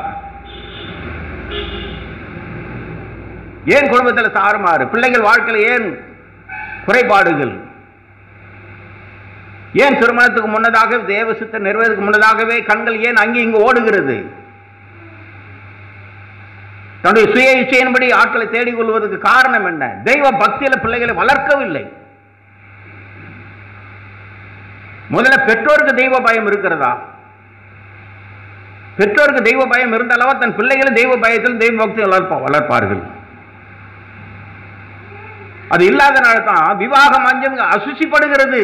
ஏன் குடும்பத்தில் தாறுமாறு பிள்ளைகள் வாழ்க்கையில் ஏன் குறைபாடுகள் ஏன் திருமணத்துக்கு முன்னதாக தேவ சித்தம் நிறைவேறதுக்கு முன்னதாகவே கண்கள் ஏன் அங்கே இங்கு ஓடுகிறது தன்னுடைய சுய இச்சையின்படி ஆட்களை தேடிக் கொள்வதற்கு காரணம் என்ன தெய்வ பக்தியில பிள்ளைகளை வளர்க்கவில்லை முதல்ல பெற்றோருக்கு தெய்வ பயம் இருக்கிறதா பெற்றோருக்கு தெய்வ பயம் இருந்தாலவா தன் பிள்ளைகளை தெய்வ பயத்தில் தெய்வ பக்தி வளர்ப்பா வளர்ப்பார்கள் அது இல்லாதனால தான் விவாகம் அஞ்சம் அசுசிப்படுகிறது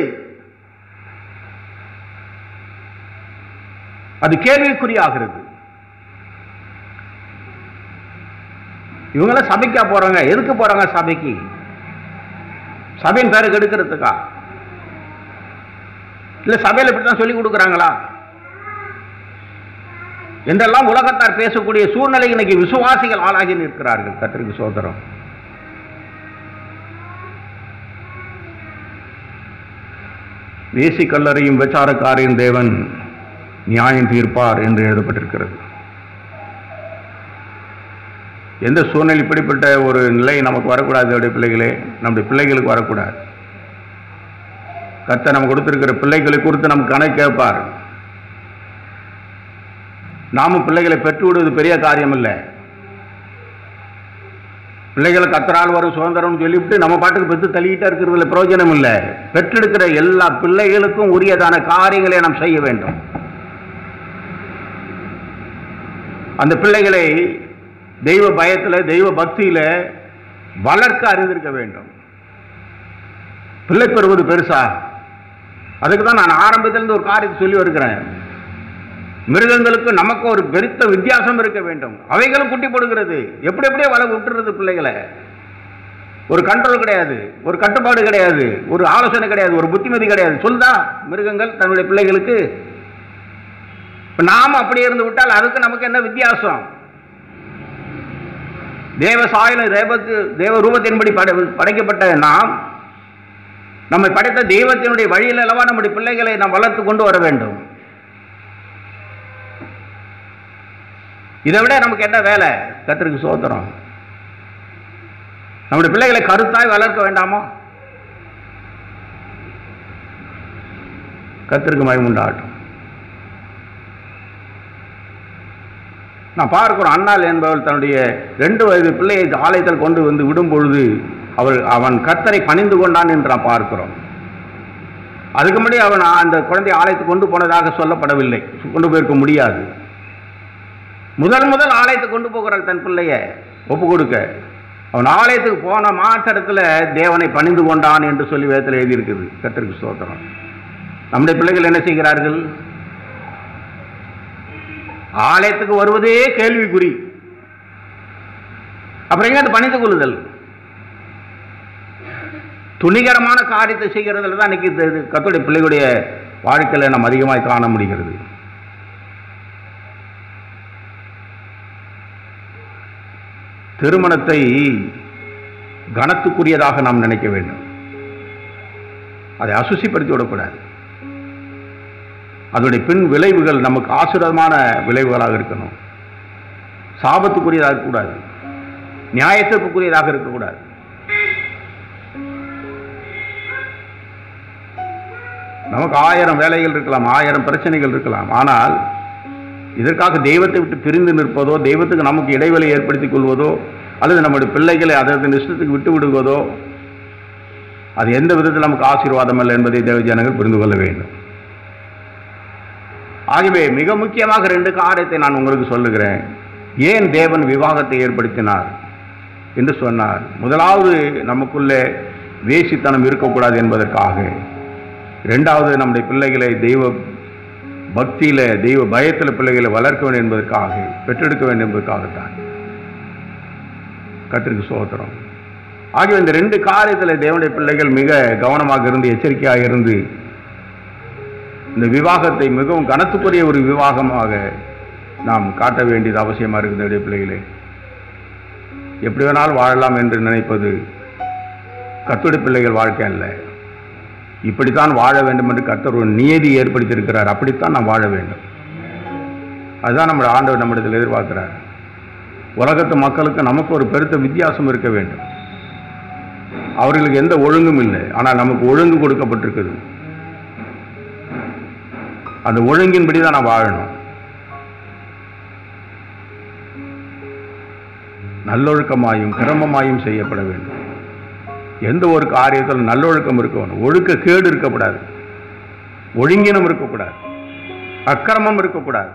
அது கேள்விக்குறியாகிறது இவங்களாம் சபைக்கா போறாங்க எதுக்கு போறாங்க சபைக்கு சபையின் பேரை கெடுக்கிறதுக்கா இல்ல சபையில் இப்படித்தான் சொல்லி கொடுக்குறாங்களா என்றெல்லாம் உலகத்தார் பேசக்கூடிய சூழ்நிலை இன்னைக்கு விசுவாசிகள் ஆளாகி நிற்கிறார்கள் கத்திரிக்கு சோதரம் வேசி கல்லறையும் விபச்சாரக்காரின் தேவன் நியாயம் தீர்ப்பார் என்று எழுதப்பட்டிருக்கிறது எந்த சூழ்நிலை இப்படிப்பட்ட ஒரு நிலை நமக்கு வரக்கூடாது நம்முடைய பிள்ளைகளே நம்முடைய பிள்ளைகளுக்கு வரக்கூடாது கர்த்தர் நம்ம கொடுத்திருக்கிற பிள்ளைகளை குறித்து நமக்கு கணக்கு கேட்பார் நாமும் பிள்ளைகளை பெற்று விடுவது பெரிய காரியம் இல்லை பிள்ளைகளை கத்தரால் வரும் சுதந்திரம் சொல்லிவிட்டு நம்ம பாட்டுக்கு பெற்று தள்ளிக்கிட்டே இருக்கிறதுல பிரயோஜனம் இல்லை பெற்றெடுக்கிற எல்லா பிள்ளைகளுக்கும் உரியதான காரியங்களை நாம் செய்ய வேண்டும் அந்த பிள்ளைகளை தெய்வ பயத்தில் தெய்வ பக்தியில வளர்க்க அறிந்திருக்க வேண்டும் பிள்ளை பெறுவது பெருசா அதுக்கு தான் நான் ஆரம்பத்திலிருந்து ஒரு காரியத்தை சொல்லி வருகிறேன் மிருகங்களுக்கு நமக்கு ஒரு பெருத்த வித்தியாசம் இருக்க வேண்டும் அவைகளும் குட்டி போடுகிறது எப்படி எப்படியே வள விட்டுறது பிள்ளைகளை ஒரு கண்ட்ரோல் கிடையாது ஒரு கட்டுப்பாடு கிடையாது ஒரு ஆலோசனை கிடையாது ஒரு புத்திமதி கிடையாது சொல்லுதா மிருகங்கள் தன்னுடைய பிள்ளைகளுக்கு இப்ப நாம அப்படியே இருந்து விட்டால் அதுக்கு நமக்கு என்ன வித்தியாசம் தேவ சாயலும் தேவத்து தேவ ரூபத்தின்படி படை படைக்கப்பட்ட நாம் நம்மை படைத்த தெய்வத்தினுடைய வழியில் அல்லவா நம்முடைய பிள்ளைகளை நாம் வளர்த்து கொண்டு வர வேண்டும் இதை விட நமக்கு என்ன வேலை கத்திரிக்கு சோத்திரம் நம்முடைய பிள்ளைகளை கருத்தாய் வளர்க்க வேண்டாமா கத்திற்கு மயமுண்டாட்டும் நான் பார்க்கிறோம் அண்ணாள் என்பவள் தன்னுடைய ரெண்டு வயது பிள்ளையை ஆலயத்தில் கொண்டு வந்து விடும் பொழுது அவள் அவன் கர்த்தரை பணிந்து கொண்டான் என்று நான் பார்க்கிறோம் அதுக்கு முன்னாடி அவன் அந்த குழந்தை ஆலயத்துக்கு கொண்டு போனதாக சொல்லப்படவில்லை கொண்டு போயிருக்க முடியாது முதல் முதல் ஆலயத்துக்கு கொண்டு போகிறாள் தன் பிள்ளைய ஒப்பு கொடுக்க அவன் ஆலயத்துக்கு போன மாத்திரத்தில் தேவனை பணிந்து கொண்டான் என்று சொல்லி வேதத்தில் எழுதியிருக்குது கர்த்தருக்கு ஸ்தோத்திரம் நம்முடைய பிள்ளைகள் என்ன செய்கிறார்கள் ஆலயத்துக்கு வருவதே கேள்விக்குறி அப்புறம் எங்க அது பணிந்து கொள்ளுதல் துணிகரமான காரியத்தை செய்கிறதுல தான் இன்னைக்கு இந்த- இது கர்த்தருடைய பிள்ளைகளுடைய வாழ்க்கையில் நம்ம அதிகமாக காண முடிகிறது திருமணத்தை கனத்துக்குரியதாக நாம் நினைக்க வேண்டும் அதை அசுசிப்படுத்தி விடக்கூடாது அதோடைய பின் விளைவுகள் நமக்கு ஆசீர்வாதமான விளைவுகளாக இருக்கணும் சாபத்துக்குரியதாக இருக்கக்கூடாது நியாயத்திற்குரியதாக இருக்கக்கூடாது நமக்கு ஆயிரம் வேலைகள் இருக்கலாம் ஆயிரம் பிரச்சனைகள் இருக்கலாம் ஆனால் இதற்காக தெய்வத்தை விட்டு பிரிந்து நிற்பதோ தெய்வத்துக்கு நமக்கு இடைவெளி ஏற்படுத்திக் கொள்வதோ அல்லது நம்முடைய பிள்ளைகளை அதற்கு இஷ்டத்துக்கு விட்டு விடுவதோ அது எந்த விதத்தில் நமக்கு ஆசீர்வாதம் அல்ல என்பதை தேவ ஜனங்கள் புரிந்து கொள்ள வேண்டும் ஆகவே மிக முக்கியமாக ரெண்டு காரியத்தை நான் உங்களுக்கு சொல்லுகிறேன் ஏன் தேவன் விவாகத்தை ஏற்படுத்தினார் என்று சொன்னார் முதலாவது நமக்குள்ளே வேசித்தனம் இருக்கக்கூடாது என்பதற்காக இரண்டாவது நம்முடைய பிள்ளைகளை தெய்வ பக்தியில தெய்வ பயத்தில் பிள்ளைகளை வளர்க்க வேண்டும் என்பதற்காக பெற்றெடுக்க வேண்டும் என்பதற்காகத்தான் கத்திற்கு சோத்திரம் ஆகிய இந்த ரெண்டு காரியத்தில் தேவனுடைய பிள்ளைகள் மிக கவனமாக இருந்து எச்சரிக்கையாக இருந்து இந்த விவாகத்தை மிகவும் கனத்துக்குரிய ஒரு விவாகமாக நாம் காட்ட வேண்டியது அவசியமாக இருக்குது என்னுடைய பிள்ளைகளே எப்படி வேணாலும் வாழலாம் என்று நினைப்பது கத்துடைய பிள்ளைகள் வாழ்க்கை அல்ல இப்படித்தான் வாழ வேண்டும் என்று கர்த்தர் ஒரு நியதி ஏற்படுத்தியிருக்கிறார் அப்படித்தான் நாம் வாழ வேண்டும் அதுதான் நம்ம ஆண்டவர் நம்மிடத்தில் எதிர்பார்க்கிறார் உலகத்து மக்களுக்கு நமக்கு ஒரு பெருத்த வித்தியாசம் இருக்க வேண்டும் அவர்களுக்கு எந்த ஒழுங்கும் இல்லை ஆனால் நமக்கு ஒழுங்கு கொடுக்கப்பட்டிருக்குது அந்த ஒழுங்கின்படி தான் நான் வாழணும் நல்லொழுக்கமாயும் கிரமமாயும் செய்யப்பட வேண்டும் எந்த ஒரு காரியத்தில் நல்லொழுக்கம் இருக்கணும் ஒழுக்க கேடு இருக்கக்கூடாது ஒழுங்கினம் இருக்கக்கூடாது அக்கிரமம் இருக்கக்கூடாது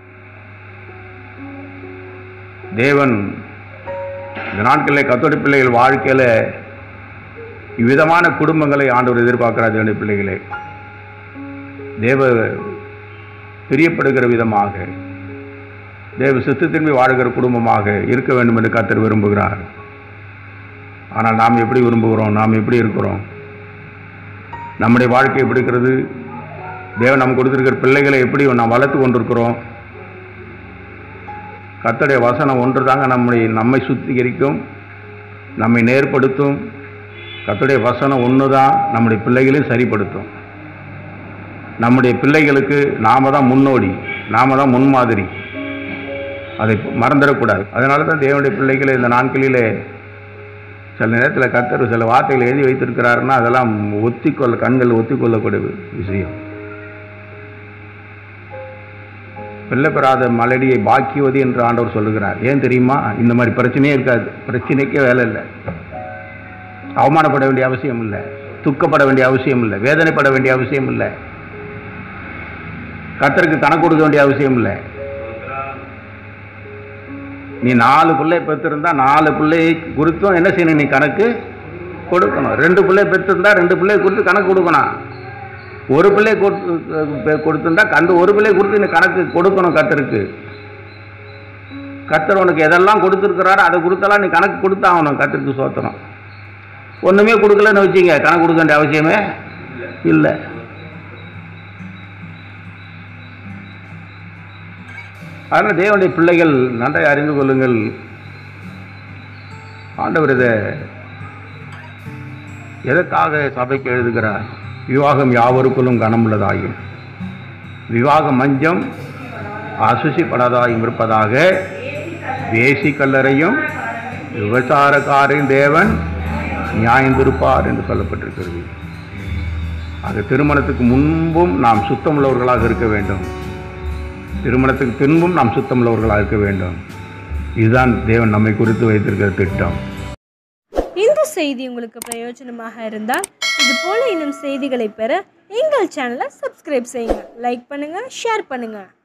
தேவன் இந்த நாட்களில் கத்தோடி பிள்ளைகள் வாழ்க்கையில் இவ்விதமான குடும்பங்களை ஆண்டவர் எதிர்பார்க்கிறார் என்னுடைய பிள்ளைகளே தேவ பிரியப்படுகிற விதமாக தேவ சித்தத்தின்மை வாழுகிற குடும்பமாக இருக்க வேண்டும் என்று கத்தர் விரும்புகிறார் ஆனால் நாம் எப்படி விரும்புகிறோம் நாம் எப்படி இருக்கிறோம் நம்முடைய வாழ்க்கை எப்படி இருக்கிறது தேவன் நமக்கு கொடுத்திருக்கிற பிள்ளைகளை எப்படி நாம் வளர்த்து கொண்டிருக்கிறோம் கர்த்தருடைய வசனம் ஒன்று தாங்க நம்மை நம்மை சுத்திகரிக்கும் நம்மை நேர்படுத்தும் கர்த்தருடைய வசனம் ஒன்று தான் நம்முடைய பிள்ளைகளையும் சரிப்படுத்தும் நம்முடைய பிள்ளைகளுக்கு நாம தான் முன்னோடி நாம தான் முன்மாதிரி அதை மறந்துடக்கூடாது அதனால தான் தேவனுடைய பிள்ளைகளை இந்த நாட்களிலே சில நேரத்தில் கர்த்தர் சில வார்த்தைகளை எழுதி வைத்திருக்கிறாருன்னா அதெல்லாம் ஒத்திக்கொள்ள கண்கள் ஒத்திக்கொள்ளக்கூடிய விஷயம் பிள்ளை பெறாத மலடியை பாக்கியவதி என்று ஆண்டவர் சொல்லுகிறார் ஏன் தெரியுமா இந்த மாதிரி பிரச்சனையே இருக்காது பிரச்சனைக்கே வேலை இல்லை அவமானப்பட வேண்டிய அவசியம் இல்லை துக்கப்பட வேண்டிய அவசியம் இல்லை வேதனைப்பட வேண்டிய அவசியம் இல்லை கர்த்தருக்கு கணக்கு கொடுக்க வேண்டிய அவசியம் இல்லை நீ நாலு பிள்ளை பெற்றிருந்தா நாலு பிள்ளையை குறித்தும் என்ன செய்யணும் நீ கணக்கு கொடுக்கணும் ரெண்டு பிள்ளை பெற்றிருந்தா ரெண்டு பிள்ளை கொடுத்து கணக்கு கொடுக்கணும் ஒரு பிள்ளை கொடுத்து பெ- கொடுத்திருந்தா கண்டு ஒரு பிள்ளை கொடுத்து நீ கணக்கு கொடுக்கணும் கத்தருக்கு கத்தர் உனக்கு எதெல்லாம் கொடுத்துருக்கிறாரோ அதை கொடுத்தலாம் நீ கணக்கு கொடுத்தாகணும் கத்தருக்கு சோத்திரம் ஒன்றுமே கொடுக்கலன்னு வச்சுங்க கணக்கு கொடுக்க வேண்டிய அவசியமே இல்லை அதனால் தேவனுடைய பிள்ளைகள் நன்றாக அறிந்து கொள்ளுங்கள் ஆண்டவர் இதை எதற்காக சபைக்கு எழுதுகிறார் விவாகம் யாவருக்குள்ளும் கனமுள்ளதாயும் விவாக மஞ்சம் அசுசிப்படாதாயும் இருப்பதாக வேசி கல்லறையும் விபச்சாரக்காரின் தேவன் நியாயந்திருப்பார் என்று சொல்லப்பட்டிருக்கிறது அது திருமணத்துக்கு முன்பும் நாம் சுத்தமுள்ளவர்களாக இருக்க வேண்டும் திருமணத்துக்கு பின்பும் நாம் சுத்தமுள்ளவர்களாக இருக்க வேண்டும் இதுதான் தேவன் நம்மை குறித்து வைத்திருக்கிற திட்டம் இந்த செய்தி உங்களுக்கு பிரயோஜனமாக இருந்தால் இது போல இன்னும் செய்திகளை பெற எங்கள் சேனலை சப்ஸ்கிரைப் செய்யுங்க லைக் பண்ணுங்க ஷேர் பண்ணுங்க